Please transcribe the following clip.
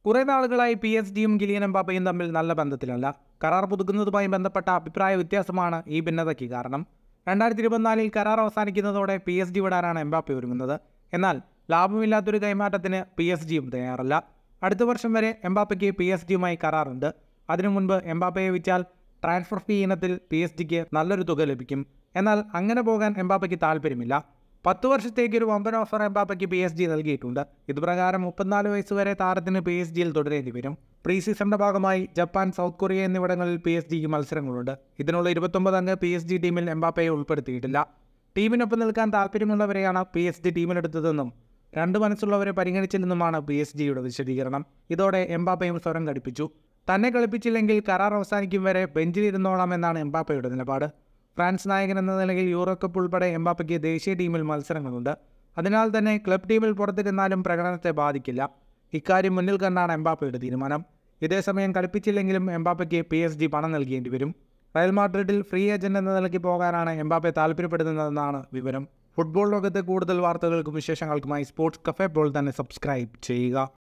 കുറേ നാളുകളായി P S ഡിയും ഗിലിയൻ എംബാപ്പയും തമ്മിൽ നല്ല ബന്ധത്തിലല്ല കരാർ പുതുക്കുന്നതുമായി ബന്ധപ്പെട്ട അഭിപ്രായ വ്യത്യാസമാണ് ഈ ഭിന്നതയ്ക്ക് കാരണം രണ്ടായിരത്തി ഇരുപത്തിനാലിൽ കരാർ അവസാനിക്കുന്നതോടെ പി എസ് ഡി വിടാനാണ് എംബാപ്പെ ഒരുങ്ങുന്നത് എന്നാൽ ലാഭമില്ലാത്തൊരു കൈമാറ്റത്തിന് പി എസ് ഡിയും തയ്യാറല്ല അടുത്ത വർഷം വരെ എംബാപ്പയ്ക്ക് പി എസ് ഡിയുമായി കരാറുണ്ട് അതിനു മുൻപ് എംബാപ്പയെ വിറ്റാൽ ട്രാൻസ്ഫർ ഫീ ഇനത്തിൽ പി എസ് ഡിക്ക് നല്ലൊരു തുക ലഭിക്കും എന്നാൽ അങ്ങനെ പോകാൻ എംബാപ്പയ്ക്ക് താല്പര്യമില്ല പത്ത് വർഷത്തേക്ക് ഒരു വമ്പൻ ഓഫർ എംബാപ്പയ്ക്ക് പി എസ് ജി നൽകിയിട്ടുണ്ട് ഇതുപ്രകാരം മുപ്പത്തിനാല് വയസ്സ് വരെ താരത്തിന് പി എസ് ജിയിൽ തുടരേണ്ടി വരും പ്രീ സീസണിന്റെ ഭാഗമായി ജപ്പാൻ സൗത്ത് കൊറിയ എന്നിവിടങ്ങളിൽ പി എസ് ജിക്ക് മത്സരങ്ങളുണ്ട് ഇതിനുള്ള ഇരുപത്തൊമ്പത് അംഗ പി എസ് ജി ടീമിൽ എംബാപ്പയെ ഉൾപ്പെടുത്തിയിട്ടില്ല ടീമിനൊപ്പം നിൽക്കാൻ താല്പര്യമുള്ളവരെയാണ് പി എസ് ജി ടീമിലെടുത്തതെന്നും രണ്ട് മനസ്സുള്ളവരെ പരിഗണിച്ചില്ലെന്നുമാണ് പി എസ് ജിയുടെ വിശദീകരണം ഇതോടെ എംബാപ്പയും സ്വരം ഘടിപ്പിച്ചു തന്നെ കളിപ്പിച്ചില്ലെങ്കിൽ കരാർ അവസാനിക്കും വരെ ബെഞ്ചിലിരുന്നോളാം എന്നാണ് എംബാപ്പയുടെ നിലപാട് ഫ്രാൻസ് നായകൻ എന്ന നിലയിൽ യൂറോ കപ്പ് ഉൾപ്പെടെ എംബാപ്പയ്ക്ക് ദേശീയ ടീമിൽ മത്സരങ്ങളുണ്ട് അതിനാൽ തന്നെ ക്ലബ് ടീമിൽ പുറത്തിരുന്നാലും പ്രകടനത്തെ ബാധിക്കില്ല ഇക്കാര്യം മുന്നിൽ കണ്ടാണ് എംബാപ്പയുടെ തീരുമാനം ഇതേസമയം കളിപ്പിച്ചില്ലെങ്കിലും എംബാപ്പയ്ക്ക് പി എസ് ജി പണം നൽകേണ്ടി വരും റയൽ മാഡ്രിഡിൽ ഫ്രീ ഏജന്റ് എന്ന നിലയ്ക്ക് പോകാനാണ് എംബാപ്പെ താല്പര്യപ്പെടുന്നതെന്നാണ് വിവരം ഫുട്ബോൾ ലോകത്തെ കൂടുതൽ വാർത്തകൾക്കും വിശേഷങ്ങൾക്കുമായി സ്പോർട്സ് കഫേ പോൾ തന്നെ സബ്സ്ക്രൈബ് ചെയ്യുക